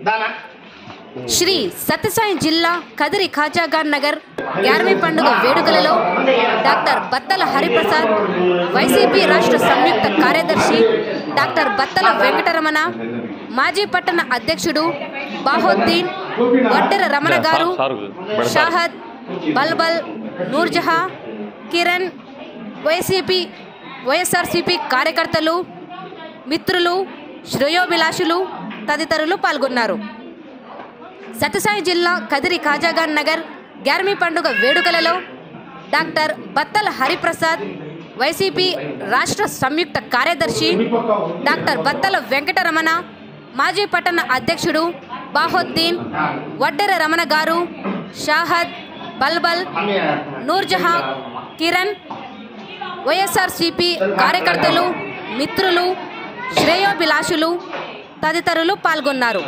దానా శ్రీ సత్యసాయి జిల్లా కదిరి ఖాజాగాన్ నగర్ గ్యారమీ పండుగ వేడుకలలో డాక్టర్ బత్తల హరిప్రసాద్ వైసీపీ రాష్ట్ర సంయుక్త కార్యదర్శి డాక్టర్ బత్తల వెంకటరమణ మాజీ పట్టణ అధ్యక్షుడు బాహోద్దీన్ వడ్డెర రమణ గారు షాహద్ బల్బల్ నూర్జహా కిరణ్ వైసీపీ వైఎస్ఆర్సీపీ కార్యకర్తలు మిత్రులు శ్రేయోభిలాషులు తదితరులు పాల్గొన్నారు సత్యసాయి జిల్లా కదిరి ఖాజాగాన్ నగర్ గ్యార్మీ పండుగ వేడుకలలో డాక్టర్ బత్తల హరిప్రసాద్ వైసీపీ రాష్ట్ర సంయుక్త కార్యదర్శి డాక్టర్ బత్తల వెంకటరమణ మాజీ పట్టణ అధ్యక్షుడు బాహోద్దీన్ వడ్డెర రమణ గారు షాహద్ బల్బల్ నూర్జహా కిరణ్ వైఎస్ఆర్సీపీ కార్యకర్తలు మిత్రులు శ్రేయోభిలాషులు తదితరులు పాల్గొన్నారు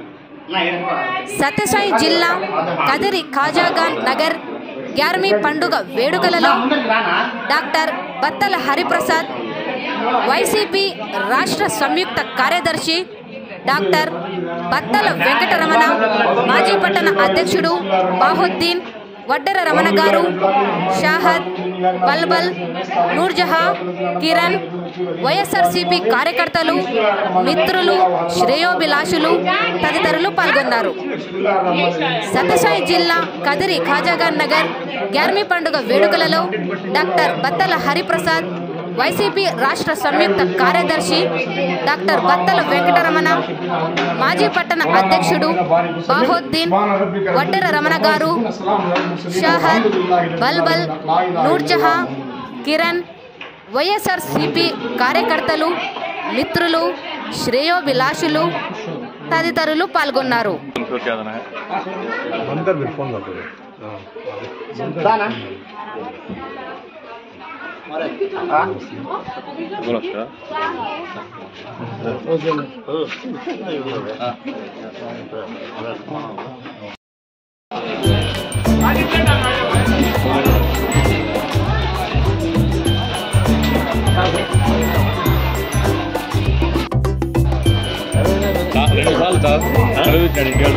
సత్యసాయి జిల్లా కదిరి ఖాజాగాన్ నగర్ గ్యార్మీ పండుగ వేడుకలలో డాక్టర్ బత్తల హరిప్రసాద్ వైసీపీ రాష్ట్ర సంయుక్త కార్యదర్శి డాక్టర్ బత్తల వెంకటరమణ మాజీ పట్టణ అధ్యక్షుడు బాహుద్దీన్ వడ్డెర రమణ గారు షాహద్ బల్బల్ నూర్జహా కిరణ్ వైఎస్ఆర్సీపీ కార్యకర్తలు మిత్రులు శ్రేయోభిలాషులు తదితరులు పాల్గొన్నారు సత్యసాయి జిల్లా కదిరి ఖాజాగాన్ నగర్ గ్యార్మీ పండుగ వేడుకలలో డాక్టర్ బత్తల హరిప్రసాద్ వైసీపీ రాష్ట్ర సంయుక్త కార్యదర్శి డాక్టర్ బత్తల వెంకటరమణ మాజీ పట్టణ అధ్యక్షుడు బాహోద్దీన్ వడ్డెర రమణ గారు షాహద్ బల్బల్ నూర్జహా కిరణ్ వైఎస్ఆర్ సిపి కార్యకర్తలు మిత్రులు శ్రేయోభిలాషులు తదితరులు పాల్గొన్నారు बंद कर फिर फोन कर दो దానా రెండు సార్లు సార్ చదివించాడు ఇంటి